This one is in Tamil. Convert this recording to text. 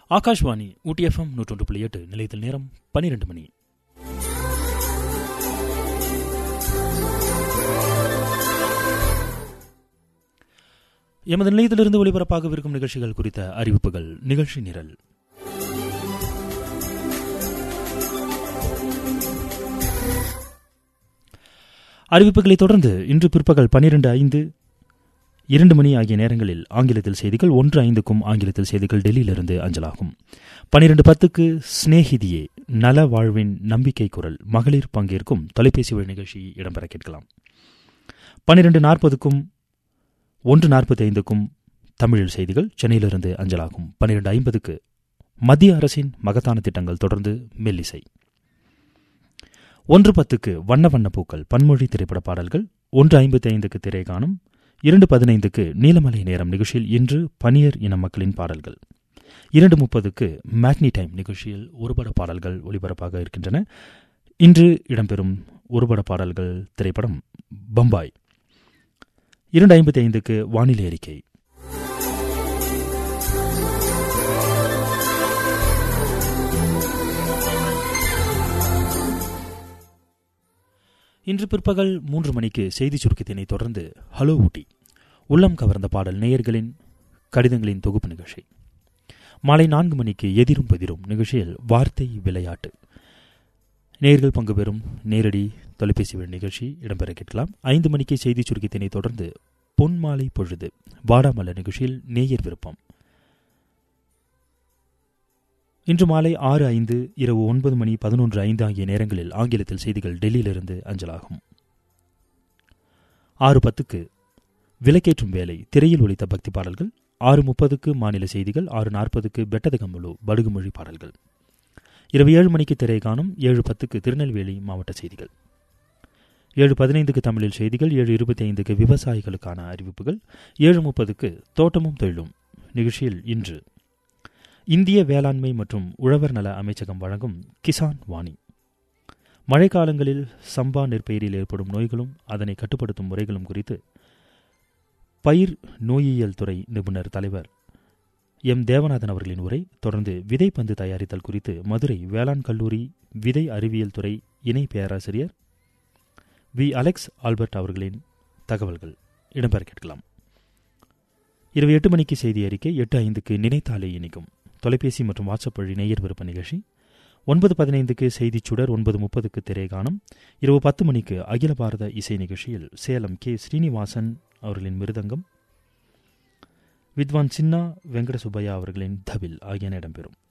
ஆகாஷ்வாணி ஊட்டி எஃப்எம் நூற்றொன்று புள்ளி எட்டு நிலையத்தில் நேரம் பன்னிரண்டு மணி எமது நிலையத்திலிருந்து ஒளிபரப்பாகவிருக்கும் நிகழ்ச்சிகள் குறித்த அறிவிப்புகள் நிகழ்ச்சி நிரல் அறிவிப்புகளைத் தொடர்ந்து இன்று பிற்பகல் பனிரெண்டு ஐந்து இரண்டு மணி ஆகிய நேரங்களில் ஆங்கிலத்தில் செய்திகள் ஒன்று ஐந்துக்கும் ஆங்கிலத்தில் செய்திகள் டெல்லியிலிருந்து அஞ்சலாகும் பனிரெண்டு பத்துக்கு ஸ்னேகிதியே நல வாழ்வின் நம்பிக்கை குரல் மகளிர் பங்கேற்கும் தொலைபேசி வழி நிகழ்ச்சி இடம்பெற கேட்கலாம் பனிரெண்டு நாற்பதுக்கும் ஒன்று நாற்பத்தி ஐந்துக்கும் தமிழில் செய்திகள் சென்னையிலிருந்து அஞ்சலாகும் பனிரெண்டு ஐம்பதுக்கு மத்திய அரசின் மகத்தான திட்டங்கள் தொடர்ந்து மெல்லிசை ஒன்று பத்துக்கு வண்ண வண்ண பூக்கள் பன்மொழி திரைப்பட பாடல்கள் ஒன்று ஐம்பத்தி ஐந்துக்கு திரை காணும் இரண்டு பதினைந்துக்கு நீலமலை நேரம் நிகழ்ச்சியில் இன்று பனியர் இன மக்களின் பாடல்கள் இரண்டு முப்பதுக்கு மேக்னி டைம் நிகழ்ச்சியில் ஒருபட பாடல்கள் ஒளிபரப்பாக இருக்கின்றன இன்று இடம்பெறும் ஒருபட பாடல்கள் திரைப்படம் பம்பாய் இரண்டு ஐம்பத்தி ஐந்துக்கு வானிலை அறிக்கை இன்று பிற்பகல் மூன்று மணிக்கு செய்தி சுருக்கத்தினை தொடர்ந்து ஹலோ ஊட்டி உள்ளம் கவர்ந்த பாடல் நேயர்களின் கடிதங்களின் தொகுப்பு நிகழ்ச்சி மாலை நான்கு மணிக்கு எதிரும் பதிரும் நிகழ்ச்சியில் வார்த்தை விளையாட்டு நேயர்கள் பங்கு பெறும் நேரடி தொலைபேசி வழி நிகழ்ச்சி இடம்பெற கேட்கலாம் ஐந்து மணிக்கு செய்தி சுருக்கத்தினை தொடர்ந்து பொன்மாலை பொழுது வாடாமல்ல நிகழ்ச்சியில் நேயர் விருப்பம் இன்று மாலை ஆறு ஐந்து இரவு ஒன்பது மணி பதினொன்று ஐந்து ஆகிய நேரங்களில் ஆங்கிலத்தில் செய்திகள் டெல்லியிலிருந்து அஞ்சலாகும் ஆறு பத்துக்கு விலக்கேற்றும் வேலை திரையில் ஒலித்த பக்தி பாடல்கள் ஆறு முப்பதுக்கு மாநில செய்திகள் ஆறு நாற்பதுக்கு பெட்டதகம்பலு படுகுமொழி பாடல்கள் இரவு ஏழு மணிக்கு திரை காணும் ஏழு பத்துக்கு திருநெல்வேலி மாவட்ட செய்திகள் ஏழு பதினைந்துக்கு தமிழில் செய்திகள் ஏழு இருபத்தி ஐந்துக்கு விவசாயிகளுக்கான அறிவிப்புகள் ஏழு முப்பதுக்கு தோட்டமும் தொழிலும் நிகழ்ச்சியில் இன்று இந்திய வேளாண்மை மற்றும் உழவர் நல அமைச்சகம் வழங்கும் கிசான் வாணி மழைக்காலங்களில் சம்பா நெற்பயிரில் ஏற்படும் நோய்களும் அதனை கட்டுப்படுத்தும் முறைகளும் குறித்து பயிர் நோயியல் துறை நிபுணர் தலைவர் எம் தேவநாதன் அவர்களின் உரை தொடர்ந்து விதை பந்து தயாரித்தல் குறித்து மதுரை வேளாண் கல்லூரி விதை அறிவியல் துறை இணை பேராசிரியர் வி அலெக்ஸ் ஆல்பர்ட் அவர்களின் தகவல்கள் இடம்பெற கேட்கலாம் இரவு எட்டு மணிக்கு செய்தி அறிக்கை எட்டு ஐந்துக்கு நினைத்தாலே இணைக்கும் தொலைபேசி மற்றும் வாட்ஸ்அப் வழி நேயர் விருப்ப நிகழ்ச்சி ஒன்பது பதினைந்துக்கு செய்திச் சுடர் ஒன்பது முப்பதுக்கு திரைகானம் இரவு பத்து மணிக்கு அகில பாரத இசை நிகழ்ச்சியில் சேலம் கே ஸ்ரீனிவாசன் அவர்களின் மிருதங்கம் வித்வான் சின்னா வெங்கட சுப்பையா அவர்களின் தவில் ஆகியன இடம்பெறும்